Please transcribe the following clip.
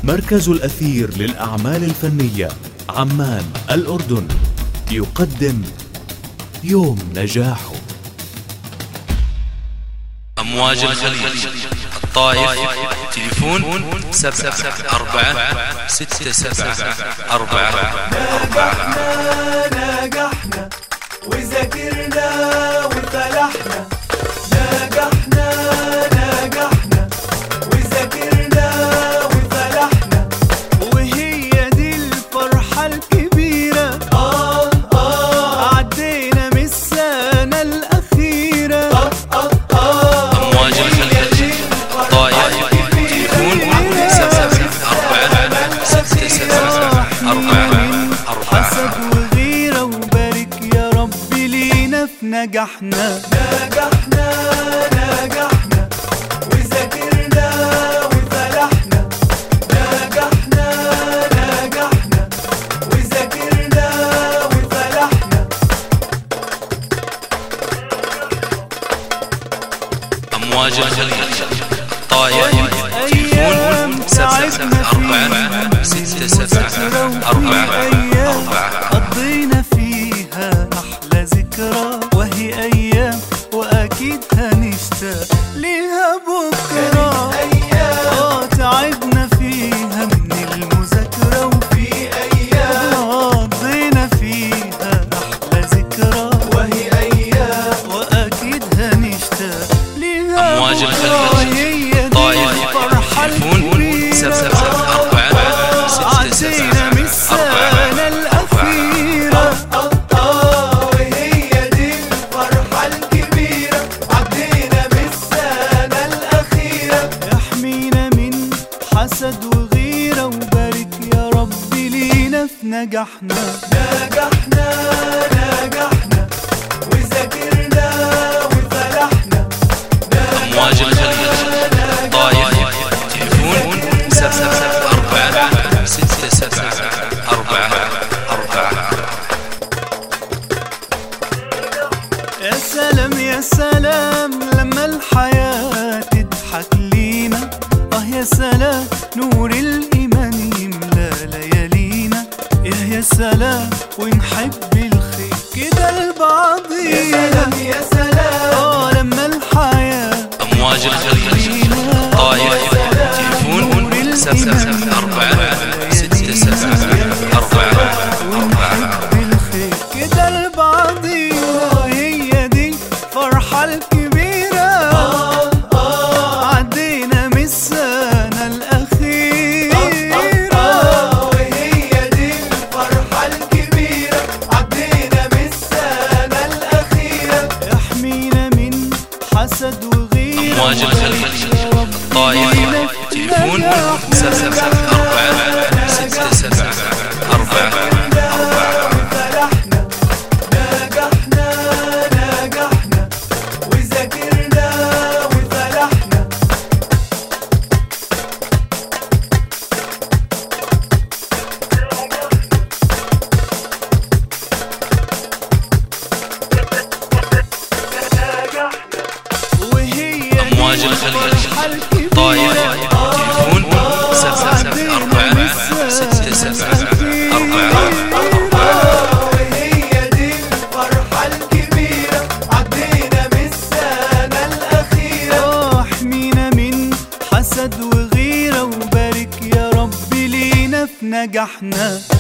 مركز الأثير للأعمال الفنية عمان الأردن يقدم يوم نجاحه أمواج الخليج الطائف تليفون سبعة أربعة ستة سبعة أربعة أربعة نجحنا وذاكرنا وفلحنا نجحنا نجحنا وذاكرنا وفلحنا وهي دي الفرحة الكبيرة آه آه عدينا من السنة الأخيرة آه آه آه أمواج الخليج الطائف تليفون سبعة أربعة ستة سبعة أربعة حسد أربعة وغيرة وبارك يا رب لينا في نجاحنا نجحنا نجحنا وذاكرنا وفلحنا نجحنا نجحنا وذاكرنا وفلحنا أمواج الخليج الطائف تليفون سبعة أربعة ستة سبعة أربعة أربعة قضينا فيها أحلى ذكرى وهي أيام وأكيد هنشتاق ليها بكرة آه تعبنا فيها من المذاكرة وفي أيام قضينا فيها أحلى ذكرى وهي أيام وأكيد هنشتاق ليها أمواج بكرة. الخليج هي دي طائف الفرحة تليفون الكبيرة. سبعة أربعة ستة عدينا من سبعة السنة أربعة الأخيرة وهي دي الفرحة الكبيرة عدينا من السنة الأخيرة احمينا من حسد وغيرة وبارك يا رب لينا في نجاحنا نجحنا نجحنا وذاكرنا وفلحنا أمواج الخليج طائف تليفون سبعة أربعة ستة سبعة أربعة أربعة يا سلام يا سلام لما الحياة تضحك لينا اه يا سلام نور الإيمان يملى ليالينا يا يا سلام ونحب الخير كده لبعضينا يا سلام يا سلام اه لما الحياة أمواج الخليج طائف تليفون سبعة أربعة ستة سبعة أربعة أربعة بالخير كده لبعضينا هي دي فرحة الكبيرة عدينا من السنة الأخيرة وهي دي الفرحة الكبيرة عدينا من السنة الأخيرة احمينا من حسد وغيرة أمواج الخليج طائف تليفون سبعة أربعة ستة سبعة أربعة أربعة فلحنا نجحنا نجحنا وذاكرنا وفلحنا وهي أمواج الخليج طائف تليفون سبعة أربعة ستة سبعة أربعة أربعة وهي دي الفرحة الكبيرة عدينا من السنة الأخيرة احمينا من حسد وغيرة وبارك يا رب لينا في نجاحنا